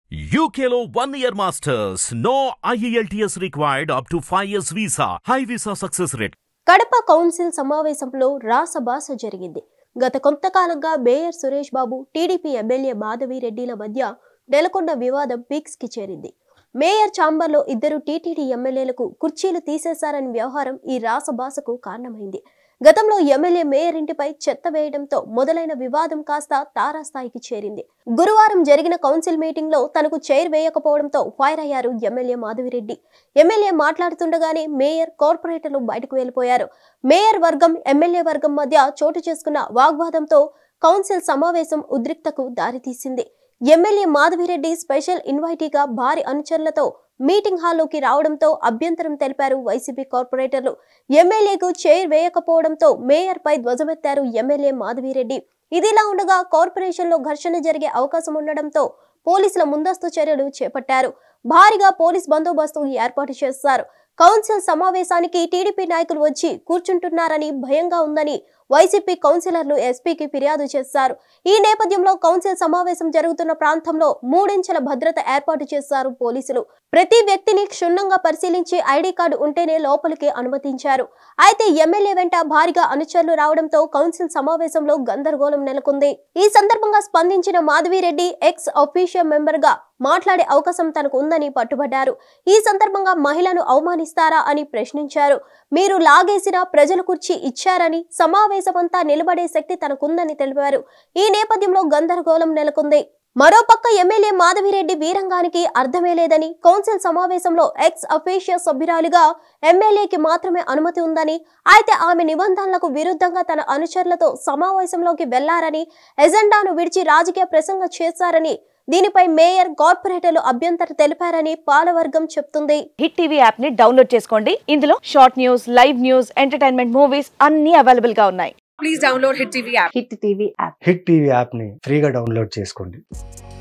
UKLO one year masters. No IELTS required up to 5 years visa. High visa success rate. Kadapa council సమావేశంలో రాసబాస జరిగింది గత కొంతకాలంగా mayor Suresh Babu TDP MLA మాధవిరెడ్డిల మధ్య నెలకొన్న వివాదం పీక్స్ కి చేరింది మేయర్ ఛాంబర్లో ఇద్దరు టీటీడీ ఎమ్మెల్యేలకు కుర్చీలు తీసేశారని వ్యవహారం ఈ రాసబాసకు కారణమైంది గతంలో ఎమ్మెల్యే మేయర్ ఇంటిపై చెత్త వేయడంతో మొదలైన వివాదం కాస్త తారాస్థాయికి చేరింది గురువారం జరిగిన కౌన్సిల్ మీటింగ్ లో తనకు చైర్ వేయకపోవడంతో ఫైర్ అయ్యారు ఎమ్మెల్యే మాధవిరెడ్డి ఎమ్మెల్యే మాట్లాడుతుండగానే మేయర్ కార్పొరేటర్లు బయటకు వెళ్లిపోయారు మేయర్ వర్గం ఎమ్మెల్యే వర్గం మధ్య చోటు చేసుకున్న వాగ్వాదంతో కౌన్సిల్ సమావేశం ఉద్రిక్తకు దారితీసింది ఎమ్మెల్యే మాధవిరెడ్డి స్పెషల్ ఇన్వైటీగా భారీ అనుచరులతో మీటింగ్ హాల్లోకి రావడంతో అభ్యంతరం తెలిపారు వైసీపీ కార్పొరేటర్లు ఎమ్మెల్యేకు చైర్ వేయకపోవడంతో మేయర్ పై ధ్వజమెత్తారు ఎమ్మెల్యే మాధవిరెడ్డి ఇదిలా ఉండగా కార్పొరేషన్లో ఘర్షణ జరిగే అవకాశం ఉండడంతో పోలీసుల ముందస్తు చర్యలు చేపట్టారు భారీగా పోలీస్ బందోబస్తు ఏర్పాటు చేస్తారు కౌన్సిల్ సమావేశానికి టీడీపీ నాయకులు వచ్చి కూర్చుంటున్నారని భయంగా ఉందని వైసీపీ కౌన్సిలర్లు ఎస్పీకి ఫిర్యాదు చేశారు ఈ నేపథ్యంలో కౌన్సిల్ సమావేశం జరుగుతున్న ప్రాంతంలో మూడించెల భద్రత ఏర్పాటు చేశారు పోలీసులు ప్రతి వ్యక్తిని క్షుణ్ణంగా పరిశీలించి ఐడి కార్డు ఉంటేనే లోపలికి అనుమతించారు అయితే ఎమ్మెల్యే వెంట భారీగా అనుచరులు రావడంతో కౌన్సిల్ సమావేశంలో గందరగోళం నెలకొంది ఈ సందర్భంగా స్పందించిన మాధవిరెడ్డి ఎక్స్ అఫీషియల్ మెంబర్ గా మాట్లాడే అవకాశం తనకు ఉందని పట్టుబడ్డారు ఈ సందర్భంగా మహిళను అవమానిస్తారా అని ప్రశ్నించారు మీరు లాగేసిన ప్రజల కుర్చీ ఇచ్చారని సమావేశమంతా నిలబడే శక్తి తనకుందని తెలిపారు ఈ నేపథ్యంలో గందరగోళం నెలకొంది మరోపక్క ఎమ్మెల్యే మాధవిరెడ్డి వీరంగానికి అర్థమే లేదని కౌన్సిల్ సమావేశంలో ఎక్స్ అఫీషియల్ సభ్యురాలుగా ఎమ్మెల్యేకి మాత్రమే అనుమతి ఉందని అయితే ఆమె నిబంధనలకు విరుద్ధంగా తన అనుచరులతో సమావేశంలోకి వెళ్లారని ఎజెండాను విడిచి రాజకీయ ప్రసంగం చేశారని దీనిపై మేయర్ కార్పొరేటర్లు అభ్యంతరం తెలిపారని పాలవర్గం చెప్తుంది హిట్ టీవీ యాప్ ని డౌన్లోడ్ చేసుకోండి ఇందులో short news live news entertainment movies అన్ని అవైలబుల్ గా ఉన్నాయి please download Hit TV app. Hit TV app Hit TV యాప్ని ఫ్రీగా డౌన్లోడ్ చేసుకోండి